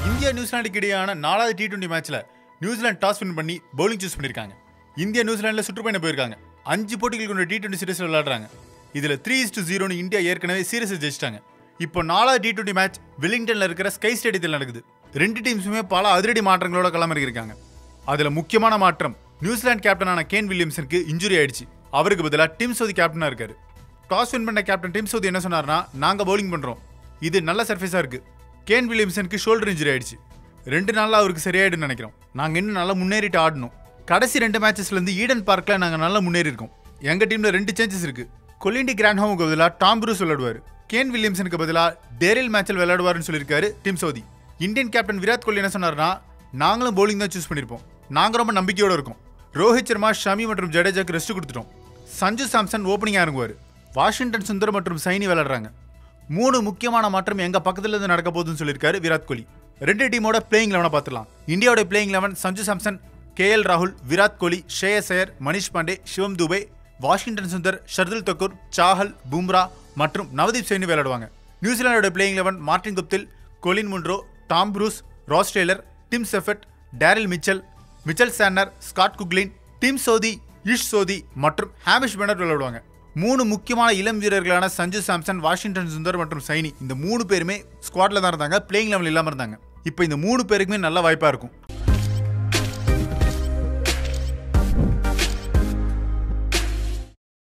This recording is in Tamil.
இந்தியா நியூசிலாந்துக்கு இடையான நாலாவது டி டுவெண்ட்டி மேட்ச்ல நியூசிலாந்து டாஸ் வின் பண்ணி பவுலிங் சூஸ் பண்ணிருக்காங்க இந்தியா நியூசிலாந்துல சுற்றுப்பயணம் போயிருக்காங்க அஞ்சு போட்டிகள் கொண்ட டி டுவெண்ட்டி சீரிஸ் விளையாடுறாங்க இதுல த்ரீ இஸ் டு ஜீரோன்னு இந்தியா ஏற்கனவே சீரிஸ் ஜெயிச்சிட்டாங்க இப்போ நாலாவது டி டுவெண்ட்டி மேட்ச் வெலிங்டன்ல இருக்கிற ஸ்கை ஸ்டேடியத்தில் நடக்குது ரெண்டு டீம்ஸுமே பல அதிரடி மாற்றங்களோட களமிறங்கியிருக்காங்க அதுல முக்கியமான மாற்றம் நியூசிலாந்து கேப்டனான கேன் வில்லியம்சனுக்கு இன்ஜுரி ஆயிடுச்சு அவருக்கு பதிலாக டீம் சோதி கேப்டனா இருக்காரு டாஸ் வின் பண்ண கேப்டன் டீம் சோதி என்ன சொன்னார்னா நாங்க பவுலிங் பண்றோம் இது நல்ல சர்ஃபேஸா இருக்கு கேன் வில்லியம்சனுக்கு ஷோல்டர் இன்ஜுரி ஆயிடுச்சு ரெண்டு நாள்ல அவருக்கு சரியாயிடுன்னு நினைக்கிறோம் நாங்க இன்னும் நல்லா முன்னேறிட்டு ஆடணும் கடைசி ரெண்டு மேட்சஸ்ல இருந்து ஈடன் பார்க்ல நாங்க நல்லா முன்னேறி இருக்கோம் எங்க டீம்ல ரெண்டு சேஞ்சஸ் இருக்கு கொலிண்டி கிராண்ட்ஹோமுக்கு பதிலாக டாம் ப்ரூஸ் விளையாடுவார் கேன் வில்லியம்சனுக்கு பதிலாக டேரில் மேட்சில் விளையாடுவாருன்னு சொல்லியிருக்காரு Tim Southee Indian captain Virat Kohli என்ன சொன்னார்னா நாங்களும் bowling தான் சூஸ் பண்ணியிருப்போம் நாங்கள் ரொம்ப நம்பிக்கையோட இருக்கோம் ரோஹித் சர்மா ஷமி மற்றும் ஜடேஜாக்கு ரெஸ்ட் கொடுத்துட்டோம் சஞ்சு சாம்சன் ஓப்பனிங்காக இறங்குவார் வாஷிங்டன் சுந்தர் மற்றும் சைனி விளையாடுறாங்க மூணு முக்கியமான மாற்றம் எங்க பக்கத்துல இருந்து நடக்க போகுதுன்னு சொல்லியிருக்காரு விராட் கோலி ரெண்டு டீமோட பிளேயிங் லெவனை பார்த்துலாம் இந்தியாவோட playing eleven Sanju Samson K L ராகுல் விராட் கோலி ஷேயஸ் ஐயர் மணிஷ் பாண்டே சிவம் துபே வாஷிங்டன் சுந்தர் ஷர்துல் தக்கூர் சாஹல் பும்ரா மற்றும் நவதீப் சைனி விளையாடுவாங்க நியூசிலாந்தோட playing eleven Martin குப்தில் Colin Munro Tom Bruce Ross Taylor dim செஃபெட் Daryl Mitchell Mitchell Santner Scott குக்லின் dim சோதி ஈஷ் சோதி மற்றும் ஹாமிஷ் பெனர் விளையாடுவாங்க மூணு முக்கியமான இளம் வீரர்களான சஞ்சு சாம்சன் வாஷிங்டன் சுந்தர் மற்றும் சைனி இந்த மூணு பேருமே ஸ்குவாட்ல தான் இருந்தாங்க பிளேயிங் லெவல் இல்லாமல் இருந்தாங்க இப்போ இந்த மூணு பேருக்குமே நல்ல வாய்ப்பா இருக்கும்